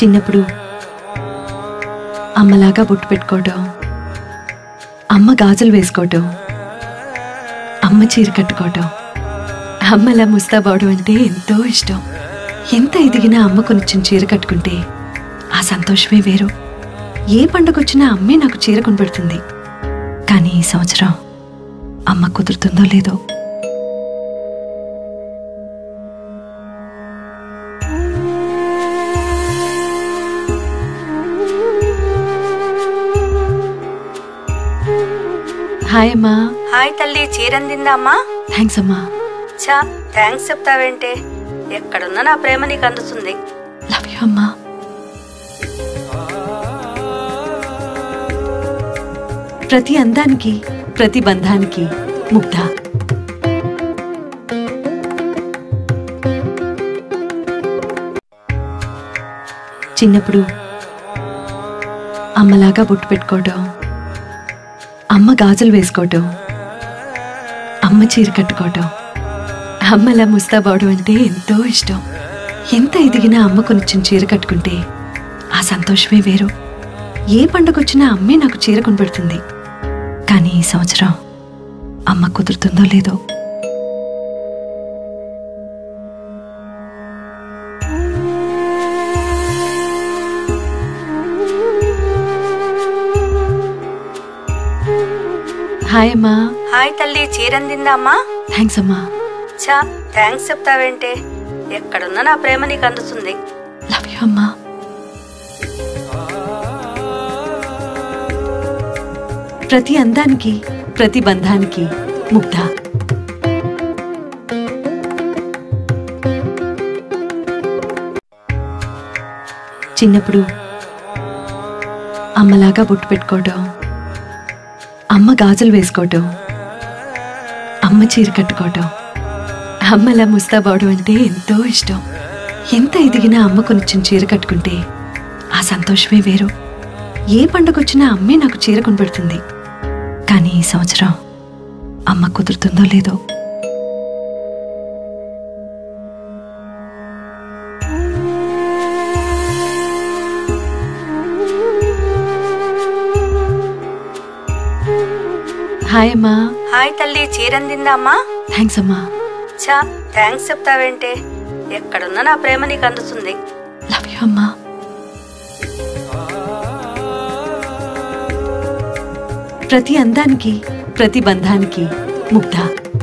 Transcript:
చిన్నప్పుడు అమ్మలాగా బొట్టు పెట్టుకోవటం అమ్మ గాజులు వేసుకోవటం అమ్మ చీర కట్టుకోవటం అమ్మలా ముస్తాబావడం అంటే ఎంతో ఇష్టం ఎంత ఎదిగినా అమ్మ కొనిచ్చిన చీర కట్టుకుంటే ఆ సంతోషమే వేరు ఏ పండుగ వచ్చినా అమ్మే నాకు చీర కొనిపెడుతుంది కానీ ఈ సంవత్సరం అమ్మ కుదురుతుందో లేదో హాయ్ అమ్మా హాయ్ తల్లి చీరందిందా అమ్మా థ్యాంక్స్ అమ్మా చా థ్యాంక్స్ చెప్తావేంటే ఎక్కడున్నా నా ప్రేమ నీకు అందుతుంది లవ్ యూ అమ్మా ప్రతి అందానికి ప్రతి బంధానికి ముగ్ధ చిన్నప్పుడు అమ్మలాగా బొట్టు పెట్టుకోవటం అమ్మ గాజులు వేసుకోవటం అమ్మ చీర కట్టుకోవటం అమ్మలా ముస్తాబావడం అంటే ఎంతో ఇష్టం ఎంత ఎదిగినా అమ్మ కొనిచ్చిన చీర కట్టుకుంటే ఆ సంతోషమే వేరు ఏ పండుగ వచ్చినా అమ్మే నాకు చీర కొనిపెడుతుంది కానీ ఈ సంవత్సరం అమ్మ కుదురుతుందో లేదో హాయ్ అమ్మా హాయ్ తల్లి చీరందిందా అమ్మా థ్యాంక్స్ అమ్మా చా థ్యాంక్స్ చెప్తావేంటే ఎక్కడున్నా నా ప్రేమ నీకు అందుతుంది లవ్ యూ అమ్మా ప్రతి అందానికి ప్రతి బంధానికి ముగ్ధ చిన్నప్పుడు అమ్మలాగా బొట్టు పెట్టుకోవటం అమ్మ గాజులు వేసుకోవటం అమ్మ చీర కట్టుకోవటం అమ్మలా ముస్తాబావడం అంటే ఎంతో ఇష్టం ఎంత ఎదిగినా అమ్మ కొనిచ్చిన చీర కట్టుకుంటే ఆ సంతోషమే వేరు ఏ పండుగ వచ్చినా అమ్మే నాకు చీర కొనిపెడుతుంది కానీ ఈ సంవత్సరం అమ్మ కుదురుతుందో లేదో హాయ్ అమ్మా హాయ్ తల్లి చీరందిందా అమ్మా థ్యాంక్స్ అమ్మా చా థ్యాంక్స్ చెప్తావేంటే ఎక్కడున్నా నా ప్రేమ నీకు అందుతుంది లవ్ యూ అమ్మా ప్రతి అందానికి ప్రతి బంధానికి ముగ్ధ